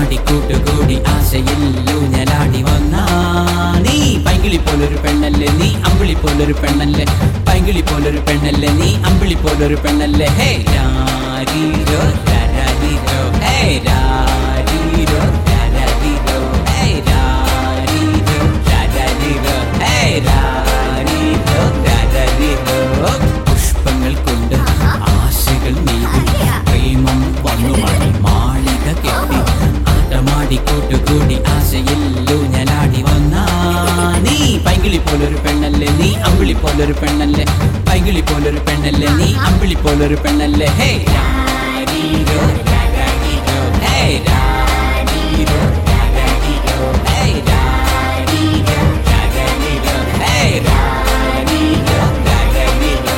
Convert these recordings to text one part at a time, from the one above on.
ആട്ടമാടി കൂട്ടുകൂടി ആശയിൽ ഊഞ്ഞലാടി വന്ന നീ പൈങ്കിളി പോലൊരു പെണ്ണല്ലേ നീ അമ്പിളി പോലൊരു പെണ്ണല്ലേ പൈങ്കിളി പോലൊരു പെണ്ണല്ലേ നീ അമ്പിളി പോലൊരു പെണ്ണല്ലേ ഹേ രാരീരോ രാരീരോ ഹേ രാരീരോ രാരീരോ ഹേ രാരീരോ രാരീരോ ഹേ രാരീരോ രാരീരോ പുഷ്പങ്ങൾ കൊണ്ട് ആശകൾ നീതി പ്രേമം വന്നു മണി മാളിക കെട്ടി ആട്ടമാടി കൂട്ടുകൂടി ആശയിൽ ഊഞ്ഞലാടി വന്ന നീ പൈങ്കിളി പോലൊരു പെണ്ണല്ലേ നീ അമ്പിളി പോലൊരു പെണ്ണല്ലേ പൈങ്കിളി പോലൊരു പെണ്ണല്ലേ നീ അമ്പിളി പോലൊരു പെണ്ണല്ലേ ഹേ രാരീരോ രാരീരോ ഹേ രാരീരോ രാരീരോ ഹേ രാരീരോ രാരീരോ ഹേ രാരീരോ രാരീരോ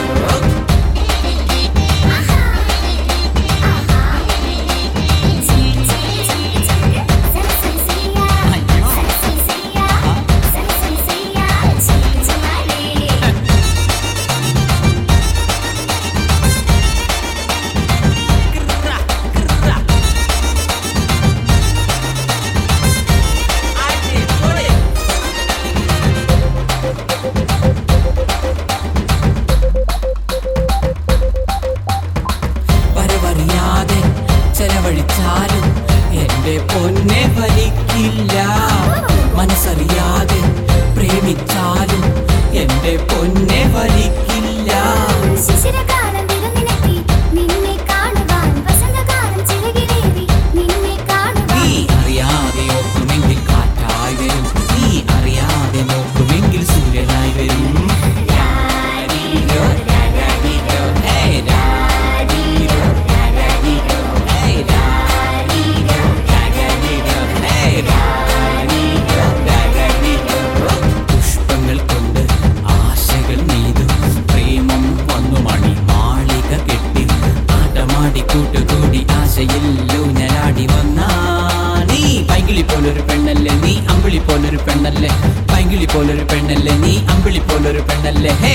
വരവറിയാതെ ചെലവഴിച്ചാലും എന്റെ പൊന്നെ ഫലിക്കില്ല മനസ്സറിയാതെ പ്രേമിച്ചാലും എന്റെ പൊന്നെ ഫലിക്കില്ല ശിശിരകാലം വിരുന്നിനെത്തി നിന്നെ കാണുവാൻ വസന്തകാലം ചിറകിലേറി നിന്നെ നീ കാണുവാൻ അറിയാതെ ഓർക്കുമെങ്കിൽ കാറ്റായി വരും നീ അറിയാതെ നോക്കുമെങ്കിൽ സൂര്യനായി വരും രാരീരോ, രാരീരോ, ഹേ രാരീരോ, രാരീരോ, ഹേ രാരീരോ, രാരീരോ, ഹേ രാരീരോ, രാരീരോ. പുഷ്പങ്ങൾ കൊണ്ട് ആശകൾ നെയ്തു പ്രേമം വന്നു മണി മാളിക കെട്ടി ആട്ടമാടി കൂട്ടുകൂടി ആശയിൽ ഊഞ്ഞലാടി വന്ന നീ പൈങ്കിളി പോലൊരു പെണ്ണല്ലേ നീ അമ്പിളി പോലൊരു പെണ്ണല്ലേ പൈങ്കിളി പോലൊരു പെണ്ണല്ലേ നീ അമ്പിളി പോലൊരു പെണ്ണല്ലേ ഹേ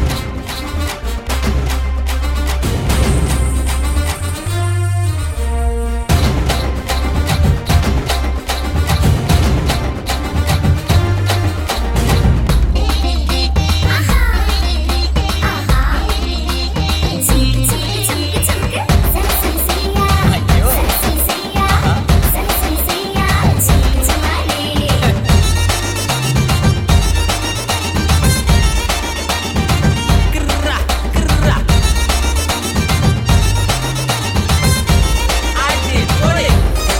ചുക്ക് ചുക്ക് ചുക്ക് ചുക്ക് സരസരസിയ അയ്യോ. സരസരസിയ സരസരസിയ ചുക്ക് ചുമാലേ ക്ര, ക്ര. അടിപൊളി.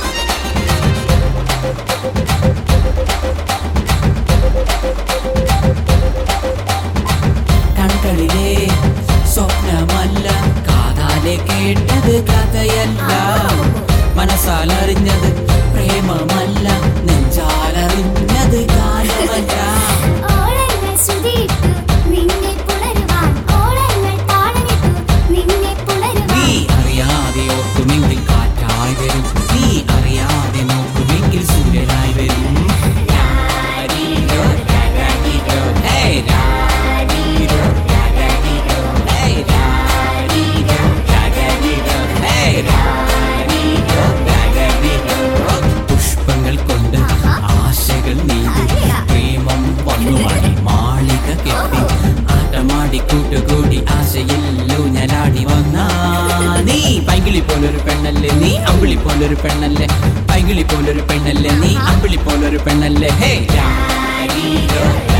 കൺകളിലെ സ്വപ്നമല്ല കാതാലെ കേട്ടത് കഥയല്ല മനസ്സാലറിഞ്ഞത് പ്രേമമല്ല നെഞ്ചാലറിഞ്ഞത് കാലമല്ല ഓളങ്ങൾ ശ്രുതിയിട്ടു നിന്നെ പുണരുവാൻ ഓളങ്ങൾ താളമിട്ടു നിന്നെ നീ പുണരുവാൻ അറിയാതെ ഓർക്കുമെങ്കിൽ കാറ്റായി വരും നീ അറിയാതെ നോക്കുമെങ്കിൽ സൂര്യനായി വരും രാരീരോ, രാരീരോ, ഹേ രാരീരോ, രാരീരോ, ഹേ രാരീരോ, രാരീരോ, ഹേ രാരീരോ, രാരീരോ. പുഷ്പങ്ങൾ കൊണ്ട് ആശകൾ നീതു പ്രേമം വന്നു മണി മാളിക കെട്ടി ആട്ടമാടി കൂട്ടുകൂടി ആശയിൽ ഊഞ്ഞലാടി വന്ന നീ പൈങ്കിളി പോലൊരു പെണ്ണല്ലേ നീ അമ്പിളി പോലൊരു പെണ്ണല്ലേ പൈങ്കിളി പോലൊരു പെണ്ണല്ലേ നീ അമ്പിളി പോലൊരു പെണ്ണല്ലേ ഹേ രാരീരോ